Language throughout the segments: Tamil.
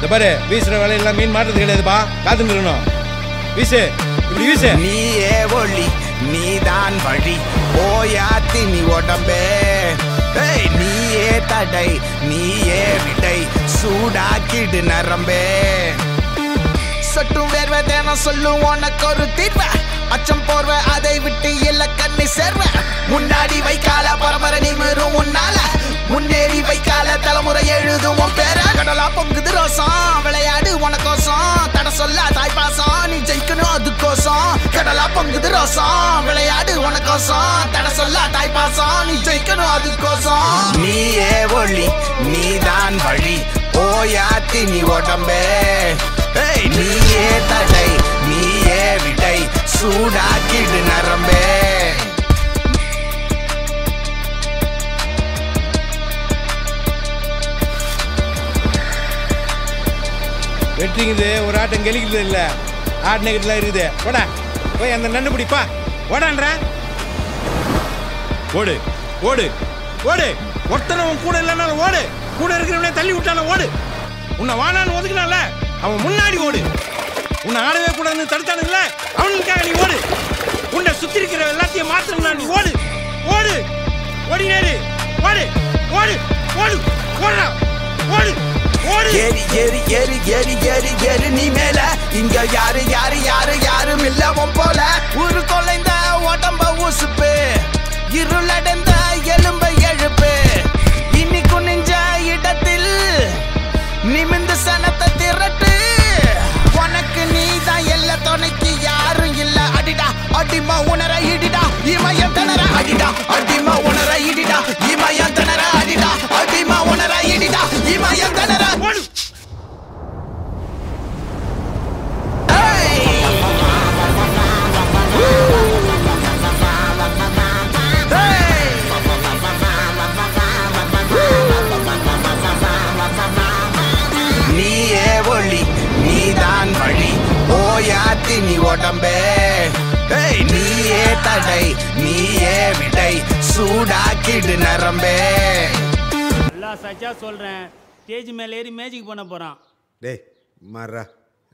இந்த பாரு வீசுற வேலையெல்லாம் மீன் மாட்டுறது கிடையாதுப்பா காத்துட்டு இருக்கணும் வீசு இப்படி வீசு நீயே ஒளி நீதான் வழி ஓயாத்தி நீ உடம்பே ஏய், நீயே தடை நீயே விடை சூடாக்கிடு நரம்பே சட்டும் வேர்வை தேனம் சொல்லும் உனக்கு ஒரு தீர்வ அச்சம் போர்வ அதை விட்டு இல்ல கண்ணி சேர்வ முன்னாடி வைக்கால பரம்பரை நிமிரும் உன்னால முன்னேறி வைக்கால தலைமுறை எழுதும் உன் பேர கடலா பொங்குது ரோசம் விளையாடு உனக்கோசம் தட சொல்ல தாய்ப்பாசம் நீ ஜெயிக்கணும் அதுக்கோசம் கடலா பொங்குது ரோசம் விளையாடு உனக்கோசம் தட சொல்ல தாய்ப்பாசம் நீ ஜெயிக்கணும் அதுக்கோசம் நீயே ஒளி நீதான் வழி ஓயாத்தி நீ உடம்பே ஏய், நீயே தடை நீயே விடை சூடாக்கிடு நரம்பே வெட்டுங்குது ஒரு ஆட்டம் கெளிக்கிறது இல்ல ஆட்டு நெகட்டில் இருக்குது போடா போய் அந்த நண்டு பிடிப்பா ஓடான்ற ஓடு ஓடு ஓடு ஒருத்தனை உன் கூட இல்லைனாலும் ஓடு கூட இருக்கிறவனே தள்ளி விட்டாலும் ஓடு உன்னை வானான்னு ஒதுக்கினால அவன் முன்னாடி ஓடு உன்னை ஆடவே கூடாதுன்னு தடுத்தானுங்கள அவனுக்காக நீ ஓடு உன்னை சுத்தி இருக்கிற எல்லாத்தையும் மாத்தணும்னா நீ ஓடு ஓடு ஓடினேரு ஓடு ஓடு ஓடு ஓடுடா ஓடு ஓடு ஏறி ஏறி ஏறி ஏறி ஏறி ஏறி நீ மேல இங்க யாரு யாரு யாரு யாரும் இல்ல உன் போல ஒரு கொலைந்த உடம்ப உசுப்பு இருளடைந்த எலும்ப எழுப்பு இனி குனிஞ்ச இடத்தில் நிமிந்து சனத்தை திரட்டு உனக்கு நீதான் எல்லா துணைக்கு யாரும் இல்ல அடிடா அடிமா உணர இடிடா இமயம் திணற அடிடா அடிமா உணர இடிடா இமயம் திணற அடிடா அடிமா உணர இடிடா இமயம் திணற ஓடு Hey! Hey! நீயே ஒளி நீதான் வழி ஓயாத்தி நீ உடம்பே ஏய், நீயே தடை நீயே விடை சூடாக்கிடு நரம்பே நல்லா சச்சா சொல்கிறேன் ஸ்டேஜ் மேலே ஏறி மேஜிக் பண்ண போகிறான் டேய் மாறா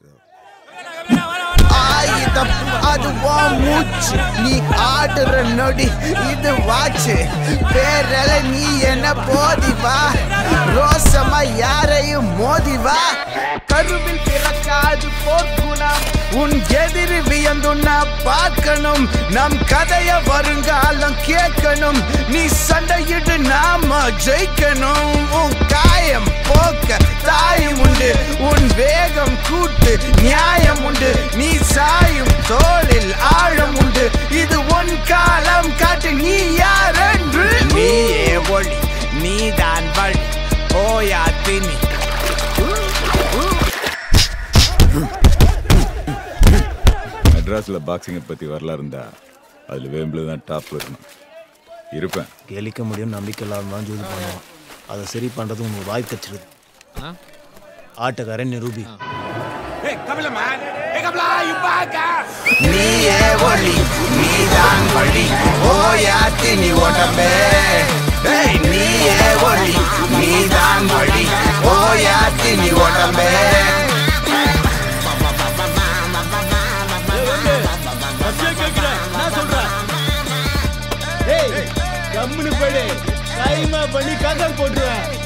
ஆயுதம் அது உன் மூச்சு நீ ஆடுற நொடி இது வாச்சு பேரல நீ என்ன போதி வா ரோசமா யாரையும் மோதி வா கருவில் பிறக்காது போர்க்குணம் உன் எதிரி வியந்துன்னா பார்க்கணும் நம் கதைய வருங்காலம் கேட்கணும் நீ சண்டையிட்டு நாம ஜெயிக்கணும் உன் காயம் போக்க தாயம் உண்டு உன் வேகம் கூட்டு நியாயம் உண்டு நீ சாயும் தோளில் ஆழம் உண்டு இது உன் காலம் காட்டு நீ யார் என்று நீயே ஒளி நீதான் வழி ஓயா தினி மெட்ராஸில் பாக்ஸிங்கை பற்றி வரலாறு இருந்தா அதில் வேம்பில் தான் டாப்பில் இருக்கணும் இருப்பேன் கெளிக்க முடியும் நம்பிக்கை இல்லாம தான் ஜோதி பண்ணுவோம் அதை சரி பண்றது உங்களுக்கு வாய்ப்பு கிடைச்சிருது ஆட்டக்காரன் நிரூபி நீயே ஒளி நீதான் வழி ஓயா தினி உடம்பே ஏய், நீயே ஒளி நீதான் வழி ஓயா தினி உடம்பே ஏய் கம்முன்னு போயிடு டைமா பண்ணி கதை போட்டுருவேன்